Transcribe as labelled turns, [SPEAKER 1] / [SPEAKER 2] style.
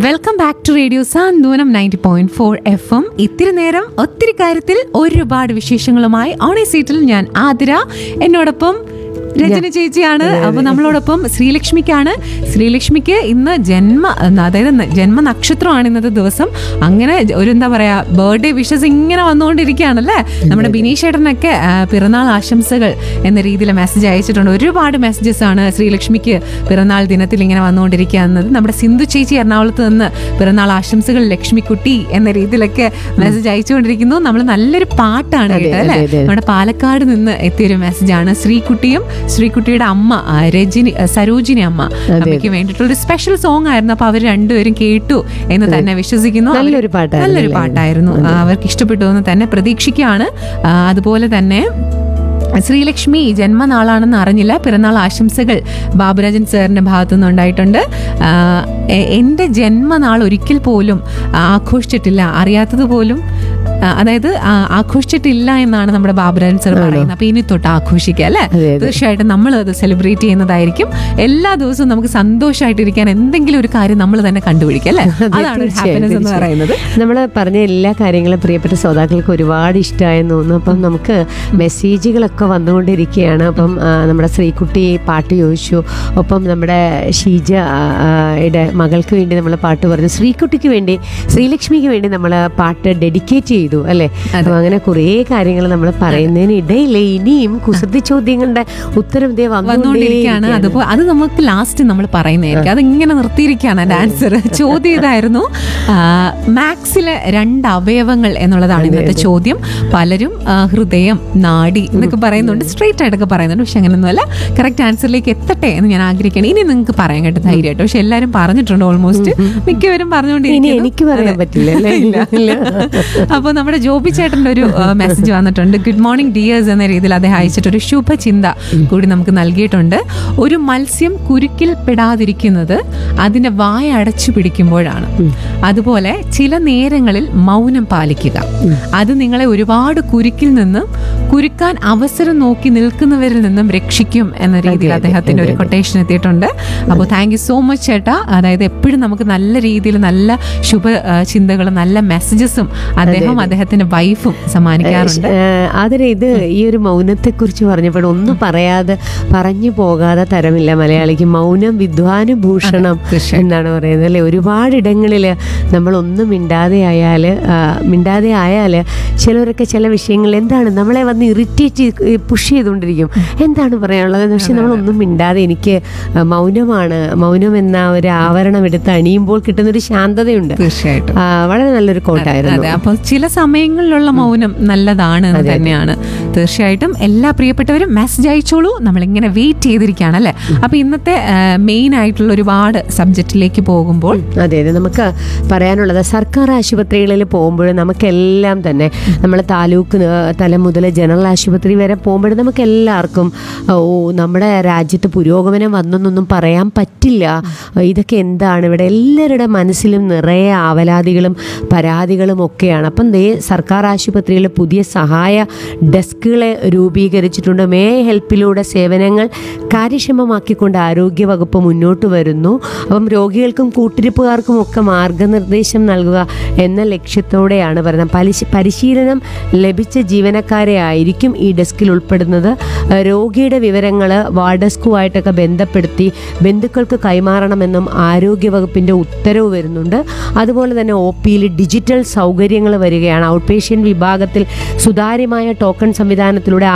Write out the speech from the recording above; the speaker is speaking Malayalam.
[SPEAKER 1] Welcome back to radio Santhwanam ninety point four F M ഇത്തിരി നേരം ഒത്തിരി കാര്യത്തിൽ ഒരുപാട് വിശേഷങ്ങളുമായി ഓണേ സീറ്റിൽ ഞാൻ ആതിര എന്നോടൊപ്പം രചന ചേച്ചിയാണ് അപ്പൊ നമ്മളോടൊപ്പം ശ്രീലക്ഷ്മിക്കാണ് ശ്രീലക്ഷ്മിക്ക് ഇന്ന് ജന്മ അതായത് ന- ജന്മ നക്ഷത്രമാണ് ഇന്നത്തെ ദിവസം അങ്ങനെ ഒരു എന്താ പറയാ ബർത്ത്ഡേ വിഷസ് ഇങ്ങനെ വന്നുകൊണ്ടിരിക്കുകയാണല്ലേ നമ്മുടെ ബിനീഷ് ചേട്ടനൊക്കെ ആ, പിറന്നാൾ ആശംസകൾ എന്ന രീതിയിൽ മെസ്സേജ് അയച്ചിട്ടുണ്ട് ഒരുപാട് മെസ്സേജസ് ആണ് ശ്രീലക്ഷ്മിക്ക് പിറന്നാൾ ദിനത്തിൽ ഇങ്ങനെ വന്നുകൊണ്ടിരിക്കുക എന്നത് നമ്മുടെ സിന്ധു ചേച്ചി എറണാകുളത്ത് നിന്ന് പിറന്നാൾ ആശംസകൾ ലക്ഷ്മിക്കുട്ടി എന്ന രീതിയിലൊക്കെ മെസ്സേജ് അയച്ചുകൊണ്ടിരിക്കുന്നു നമ്മൾ നല്ലൊരു പാട്ടാണ്
[SPEAKER 2] അതെ,
[SPEAKER 1] കേട്ടത് അല്ലേ
[SPEAKER 2] അതെ, അതെ.
[SPEAKER 1] നമ്മുടെ പാലക്കാട് നിന്ന് എത്തിയൊരു മെസ്സേജാണ് ശ്രീകുട്ടിയും ശ്രീകുട്ടിയുടെ അമ്മ ആ, രജനി ആ, സരോജിനി അമ്മ അമ്മയ്ക്ക് വേണ്ടിയിട്ടുള്ള ഒരു സ്പെഷ്യൽ സോങ് ആയിരുന്നു അപ്പൊ അവർ രണ്ടുപേരും കേട്ടു എന്ന് തന്നെ വിശ്വസിക്കുന്നു അവര്
[SPEAKER 2] നല്ലൊരു പാട്ടായിരുന്നു
[SPEAKER 1] നല്ലൊരു
[SPEAKER 2] അല്ലേ?
[SPEAKER 1] പാട്ടായിരുന്നു ആ, അവർക്ക് ഇഷ്ടപ്പെട്ടു എന്ന് തന്നെ പ്രതീക്ഷിക്കുകയാണ് ആ, അതുപോലെ തന്നെ ശ്രീലക്ഷ്മി ജന്മനാളാണെന്ന് അറിഞ്ഞില്ല പിറന്നാൾ ആശംസകൾ ബാബുരാജൻ സാറിന്റെ ഭാഗത്തു നിന്നുണ്ടായിട്ടുണ്ട് ആ, എ- എൻ്റെ ജന്മനാൾ ഒരിക്കൽ പോലും ആഘോഷിച്ചിട്ടില്ല അറിയാത്തത് പോലും ആ, അതായത് ആ, ആഘോഷിച്ചിട്ടില്ല എന്നാണ് നമ്മുടെ ബാബുരാജൻ സാർ പറയുന്നത് അപ്പൊ ഇനി തൊട്ട് ആഘോഷിക്കുക അല്ലേ
[SPEAKER 2] അതെ, അതെ.
[SPEAKER 1] തീർച്ചയായിട്ടും നമ്മൾ അത് സെലിബ്രേറ്റ് ചെയ്യുന്നതായിരിക്കും എല്ലാ ദിവസവും നമുക്ക് സന്തോഷമായിട്ടിരിക്കാൻ എന്തെങ്കിലും ഒരു കാര്യം നമ്മൾ തന്നെ കണ്ടുപിടിക്കുക അല്ലേ അതാണ് ഒരു ഹാപ്പിനെസ് എന്ന് പറയുന്നത്
[SPEAKER 2] നമ്മൾ പറഞ്ഞ എല്ലാ കാര്യങ്ങളും പ്രിയപ്പെട്ട ശ്രോതാക്കൾക്ക് ഒരുപാട് ഇഷ്ടമായെന്ന് തോന്നുന്നു അപ്പം നമുക്ക് മെസ്സേജുകളൊക്കെ വന്നുകൊണ്ടിരിക്കുകയാണ് അപ്പം ആ, നമ്മുടെ ശ്രീകുട്ടി പാട്ട് ചോദിച്ചു ഒപ്പം നമ്മുടെ ഷീജ ആ, ആ, യുടെ മകൾക്ക് വേണ്ടി നമ്മൾ പാട്ട് പറഞ്ഞു ശ്രീകുട്ടിക്ക് വേണ്ടി ശ്രീലക്ഷ്മിക്ക് വേണ്ടി നമ്മൾ പാട്ട് ഡെഡിക്കേറ്റ് ചെയ്തു അല്ലേ അപ്പം അങ്ങനെ കുറേ കാര്യങ്ങൾ നമ്മൾ പറയുന്നതിന് ഇടയില്ലേ ഇനിയും കുസൃതി ചോദ്യങ്ങളുടെ ഉത്തരം ദേ
[SPEAKER 1] വന്നുകൊണ്ടിരിക്കുകയാണ്
[SPEAKER 2] വന്നുകൊണ്ടേയിരിക്കുകയാണ്.
[SPEAKER 1] അതിപ്പോ അത് നമുക്ക് ലാസ്റ്റ് നമ്മൾ പറയുന്നതായിരിക്കും അത് ഇങ്ങനെ നിർത്തിയിരിക്കുകയാണ് അതിന്റെ ആൻസർ ചോദ്യം ഇതായിരുന്നു ആ, മാക്സിലെ രണ്ട് അവയവങ്ങൾ എന്നുള്ളതാണ് ഇന്നത്തെ ചോദ്യം പലരും ആ, ഹൃദയം നാഡി എന്നൊക്കെ പറയുന്നുണ്ട് സ്ട്രെയിറ്റ് ആയിട്ടൊക്കെ പറയുന്നുണ്ട് പക്ഷെ അങ്ങനെയൊന്നുമല്ല കറക്റ്റ് ആൻസറിലേക്ക് എത്തട്ടെ എന്ന് ഞാൻ ആഗ്രഹിക്കുകയാണ് ഇനി നിങ്ങൾക്ക് പറയാൻ കേട്ടോ ധൈര്യമായിട്ട് പക്ഷെ എല്ലാവരും പറഞ്ഞിട്ടുണ്ട് ഓൾമോസ്റ്റ് മിക്കവരും
[SPEAKER 2] ഇനി
[SPEAKER 1] പറഞ്ഞുകൊണ്ടിരിക്കുന്നു
[SPEAKER 2] എനിക്ക് പറയാൻ പറ്റില്ല അല്ലേ ഇല്ല
[SPEAKER 1] അപ്പോൾ നമ്മുടെ ജോബി ചേട്ടൻ്റെ ഒരു മെസ്സേജ് വന്നിട്ടുണ്ട് ഗുഡ് മോർണിംഗ് ഡിയേഴ്സ് എന്ന രീതിയിൽ അദ്ദേഹം അയച്ചിട്ട് ഒരു ശുഭചിന്ത കൂടി നമുക്ക് നൽകിയിട്ടുണ്ട് ഒരു മത്സ്യം കുരുക്കിൽ പെടാതിരിക്കുന്നത് അതിന്റെ വായ അടച്ചു പിടിക്കുമ്പോഴാണ് അതുപോലെ ചില നേരങ്ങളിൽ മൗനം പാലിക്കുക അത് നിങ്ങളെ ഒരുപാട് കുരുക്കിൽ നിന്നും കുരുക്കാൻ അവസരം നോക്കി നിൽക്കുന്നവരിൽ നിന്നും രക്ഷിക്കും എന്ന രീതിയിൽ അദ്ദേഹത്തിന്റെ ഒരു കൊട്ടേഷൻ എത്തിയിട്ടുണ്ട് അപ്പോൾ താങ്ക് യു സോ മച്ച് ചേട്ടാ അതായത് എപ്പോഴും നമുക്ക് നല്ല രീതിയിൽ നല്ല ശുഭ ആ, ചിന്തകളും നല്ല മെസ്സേജസും അദ്ദേഹം അദ്ദേഹത്തിന്റെ വൈഫും സമ്മാനിക്കാറുണ്ട്
[SPEAKER 2] അതിന് ഇത് ഈ ഒരു മൗനത്തെ കുറിച്ച് പറഞ്ഞപ്പോൾ ഒന്നും പറയാതെ പറഞ്ഞു പോകാതെ തരമില്ല മലയാളിക്ക് മൗനം വിദ്വാനുഭൂഷണം
[SPEAKER 1] തീർച്ചയായും.
[SPEAKER 2] എന്നാണ് പറയുന്നത് അല്ലെ ഒരുപാട് ഇടങ്ങളിൽ നമ്മൾ ഒന്നും മിണ്ടാതെ ആയാൽ മിണ്ടാതെ ആയാൽ ചിലവരൊക്കെ ചില വിഷയങ്ങൾ എന്താണ് നമ്മളെ വന്ന് ഇറിറ്റേറ്റ് പുഷ് ചെയ്തുകൊണ്ടിരിക്കും എന്താണ് പറയാനുള്ളത് പക്ഷെ നമ്മളൊന്നും മിണ്ടാതെ എനിക്ക് ആ, മൗനമാണ് മൗനം എന്ന ഒരു ആവരണം എടുത്ത് അണിയുമ്പോൾ കിട്ടുന്ന ഒരു ശാന്തതയുണ്ട്
[SPEAKER 1] തീർച്ചയായിട്ടും
[SPEAKER 2] ആ, വളരെ നല്ലൊരു കോട്ടായിരുന്നു
[SPEAKER 1] അതെ അപ്പൊ ചില സമയങ്ങളിലുള്ള മൗനം നല്ലതാണ് എന്ന് തന്നെയാണ് തീർച്ചയായിട്ടും എല്ലാ പ്രിയപ്പെട്ടവരും മെസ്സേജ് അയച്ചോളൂ നമ്മളിങ്ങനെ വെയിറ്റ് ചെയ്തിരിക്കുകയാണ് അല്ലെ അപ്പൊ ഇന്നത്തെ മെയിൻ ആയിട്ടുള്ള ഒരുപാട് സബ്ജക്റ്റിലേക്ക് പോകുമ്പോൾ
[SPEAKER 2] അതെ അതെ നമുക്ക് പറയാനുള്ളത് സർക്കാർ ആശുപത്രികളിൽ പോകുമ്പോൾ നമുക്കെല്ലാം തന്നെ നമ്മൾ താലൂക്ക് ന- തലം മുതൽ ജനറൽ ആശുപത്രി വരെ പോകുമ്പോൾ നമുക്ക് എല്ലാവർക്കും ഓ നമ്മുടെ രാജ്യത്ത് പുരോഗമനം വന്നെന്നൊന്നും പറയാൻ പറ്റില്ല ഇതൊക്കെ എന്താണ് ഇവിടെ എല്ലാവരുടെ മനസ്സിലും നിറയെ ആവലാതികളും പരാതികളും ഒക്കെയാണ് അപ്പം ദേ സർക്കാർ ആശുപത്രിയിൽ പുതിയ സഹായ ഡെസ്കുകളെ രൂപീകരിച്ചിട്ടുണ്ട് മേ ഹെൽപ്പിലൂടെ സേവനങ്ങൾ കാര്യക്ഷമമാക്കിക്കൊണ്ട് ആരോഗ്യവകുപ്പ് മുന്നോട്ട് വരുന്നു അപ്പം രോഗികൾക്കും കൂട്ടിരിപ്പുകാർക്കും ഒക്കെ മാർഗനിർദ്ദേശം നൽകുക എന്ന ലക്ഷ്യത്തോടെയാണ് പറയുന്നത് പലിശ പരിശീലനം ലഭിച്ച ജീവനക്കാരെ ആയിരിക്കും ഈ ഡെസ്കിൽ ഉൾപ്പെടുന്നത് ഏഹ് രോഗിയുടെ വിവരങ്ങൾ വാർഡസ്കുമായിട്ടൊക്കെ ബന്ധപ്പെടുത്തി ബന്ധുക്കൾക്ക് കൈമാറണമെന്നും ആരോഗ്യവകുപ്പിൻ്റെ ഉത്തരവ് വരുന്നുണ്ട് അതുപോലെ തന്നെ ഒ പിയിൽ ഡിജിറ്റൽ സൗകര്യങ്ങൾ വരികയാണ് ഔട്ട് പേഷ്യൻ്റ് വിഭാഗത്തിൽ സുതാര്യമായ ടോക്കൺ സംവിധാനത്തിലൂടെ